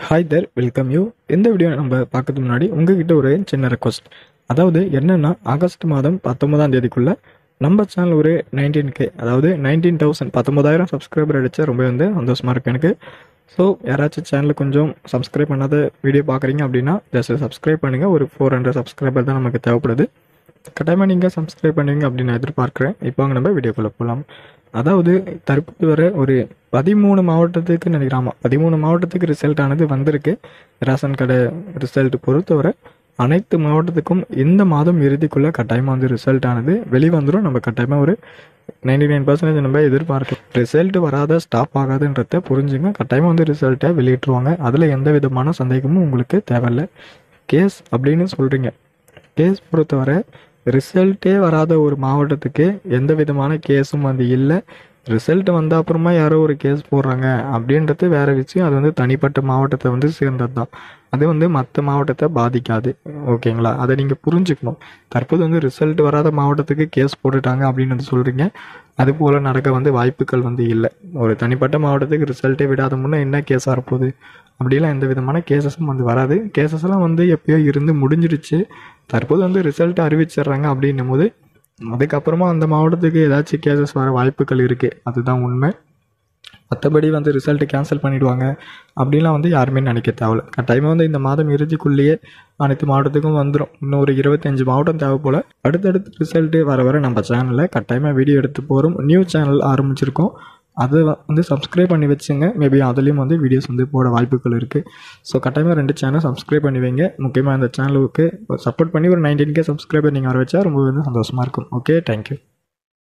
hi there welcome you இந்த video நம்ம பார்க்கறதுக்கு முன்னாடி உங்ககிட்ட ஒரு சின்ன ரெக்வஸ்ட் அதாவது என்னென்னா ஆகஸ்ட் மாதம் பத்தொன்பதாம் தேதிக்குள்ளே நம்ம சேனல் ஒரு நைன்டீன் கே அதாவது நைன்டீன் தௌசண்ட் பத்தொம்பதாயிரம் சப்ஸ்கிரைபர் அடித்தா ரொம்ப வந்து சந்தோஷமாக இருக்கு எனக்கு ஸோ யாராச்சும் சேனலை கொஞ்சம் சப்ஸ்கிரைப் பண்ணாத வீடியோ பார்க்குறீங்க அப்படின்னா ஜஸ்ட் சப்ஸ்கிரைப் பண்ணுங்கள் ஒரு ஃபோர் ஹண்ட்ரட் சப்ஸ்கிரைபர் தான் நமக்கு தேவைப்படுது கட்டாயமாக நீங்கள் சப்ஸ்கிரைப் பண்ணுவீங்க அப்படின்னு நான் எதிர்பார்க்குறேன் இப்போ அங்கே நம்ம வீடியோக்குள்ளே போகலாம் அதாவது தற்போது வர ஒரு பதிமூணு மாவட்டத்துக்கு நினைக்கிறாமா பதிமூணு மாவட்டத்துக்கு ரிசல்ட் ஆனது வந்திருக்கு ரேஷன் கடை ரிசல்ட் பொறுத்தவரை அனைத்து மாவட்டத்துக்கும் இந்த மாதம் இறுதிக்குள்ளே கட்டாயமாக வந்து ரிசல்ட் ஆனது வெளிவந்துடும் நம்ம கட்டாயமாக ஒரு நைன்டி நைன் பர்சன்டேஜ் நம்ம எதிர்பார்க்கலாம் ரிசல்ட் வராத ஸ்டாப் ஆகாதுன்றத புரிஞ்சுங்க கட்டாயமாக வந்து ரிசல்ட்டை வெளியிட்டுருவாங்க அதில் எந்த விதமான சந்தேகமும் உங்களுக்கு தேவையில்லை கேஸ் அப்படின்னு சொல்கிறீங்க கேஸ் பொறுத்தவரை ரிசல்ட்டே வராத ஒரு மாவட்டத்துக்கு எந்த விதமான கேஸும் வந்து இல்லை ரிசல்ட் வந்த அப்புறமா யாரோ ஒரு கேஸ் போடுறாங்க அப்படின்றது வேற விஷயம் அது வந்து தனிப்பட்ட மாவட்டத்தை வந்து சேர்ந்தது தான் அது வந்து மற்ற மாவட்டத்தை பாதிக்காது ஓகேங்களா அதை நீங்கள் புரிஞ்சுக்கணும் தற்போது வந்து ரிசல்ட் வராத மாவட்டத்துக்கு கேஸ் போட்டுட்டாங்க அப்படின்னு வந்து சொல்கிறீங்க அது போல் நடக்க வந்து வாய்ப்புகள் வந்து இல்லை ஒரு தனிப்பட்ட மாவட்டத்துக்கு ரிசல்ட்டே விடாத முன்னே என்ன கேஸ் வரப்போகுது அப்படிலாம் எந்த விதமான கேசஸும் வந்து வராது கேசஸ்லாம் வந்து எப்பயோ இருந்து முடிஞ்சிடுச்சு தற்போது வந்து ரிசல்ட் அறிவிச்சிடுறாங்க அப்படின்னும் போது அதுக்கப்புறமா அந்த மாவட்டத்துக்கு ஏதாச்சும் கேசஸ் வர வாய்ப்புகள் இருக்குது அதுதான் உண்மை மற்றபடி வந்து ரிசல்ட்டு கேன்சல் பண்ணிடுவாங்க அப்படின்லாம் வந்து யாருமே நினைக்க தேவையில்ல கட்டாயமாக வந்து இந்த மாதம் இறுதிக்குள்ளேயே அனைத்து மாவட்டத்துக்கும் வந்துடும் இன்னும் ஒரு இருபத்தஞ்சு மாவட்டம் தேவை போல் அடுத்தடுத்து ரிசல்ட்டு வர வர நம்ம சேனலில் கட்டாயமாக வீடியோ எடுத்து போகிறோம் நியூ சேனல் ஆரம்பிச்சிருக்கோம் அதை வந்து சப்ஸ்கிரைப் பண்ணி வச்சுங்க மேபி அதுலேயும் வந்து வீடியோஸ் வந்து போட வாய்ப்புகள் இருக்குது ஸோ கட்டாயமாக ரெண்டு சேனல் சப்ஸ்கிரைப் பண்ணி வைங்க முக்கியமாக இந்த சேனலுக்கு சப்போர்ட் பண்ணி ஒரு நைன்டீன் கே சப்ஸ்கிரைபர் நீங்கள் வர வச்சா ரொம்ப வந்து சந்தோஷமாக இருக்கும் ஓகே தேங்க்யூ